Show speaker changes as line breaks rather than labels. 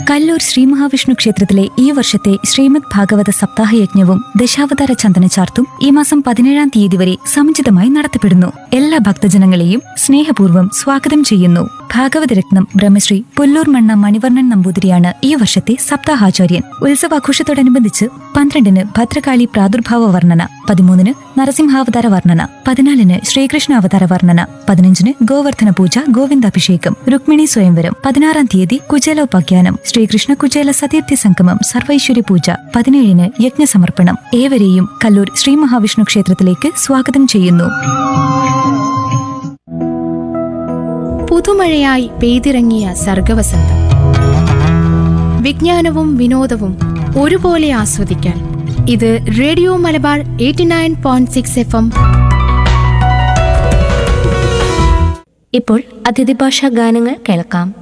കല്ലൂർ ശ്രീ മഹാവിഷ്ണു ക്ഷേത്രത്തിലെ ഈ വർഷത്തെ ശ്രീമദ് ഭാഗവത സപ്താഹ യജ്ഞവും ദശാവതാര ചന്ദനചാർത്തും ഈ മാസം പതിനേഴാം തീയതി വരെ സമുചിതമായി നടത്തപ്പെടുന്നു എല്ലാ ഭക്തജനങ്ങളെയും സ്നേഹപൂർവ്വം സ്വാഗതം ചെയ്യുന്നു ഭാഗവതരത്നം ബ്രഹ്മശ്രീ പുല്ലൂർ മണ്ണ മണിവർണ്ണൻ നമ്പൂതിരിയാണ് ഈ വർഷത്തെ സപ്താഹാചാര്യൻ ഉത്സവാഘോഷത്തോടനുബന്ധിച്ച് പന്ത്രണ്ടിന് ഭദ്രകാളി പ്രാദുർഭാവ വർണ്ണന പതിമൂന്നിന് നരസിംഹാവതാര വർണ്ണന പതിനാലിന് ശ്രീകൃഷ്ണ അവതാര വർണ്ണന പതിനഞ്ചിന് ഗോവർദ്ധന പൂജ ഗോവിന്ദാഭിഷേകം രുക്മിണി സ്വയംവരം പതിനാറാം തീയതി കുചേലോപാഖ്യാനം ശ്രീകൃഷ്ണ കുചേല സതീർത്ഥി സംഗമം സർവൈശ്വര്യ പൂജ പതിനേഴിന് യജ്ഞസമർപ്പണം ഏവരെയും കല്ലൂർ ശ്രീ മഹാവിഷ്ണു ക്ഷേത്രത്തിലേക്ക് സ്വാഗതം ചെയ്യുന്നു
പുതുമഴയായി പെയ്തിറങ്ങിയ സർഗവസന്തം വിജ്ഞാനവും വിനോദവും ഒരുപോലെ ആസ്വദിക്കാൻ ഇത് radio Malabar eighty nine point six F M
ഇപ്പോൾ അതിഥി ഭാഷാ ഗാനങ്ങൾ കേൾക്കാം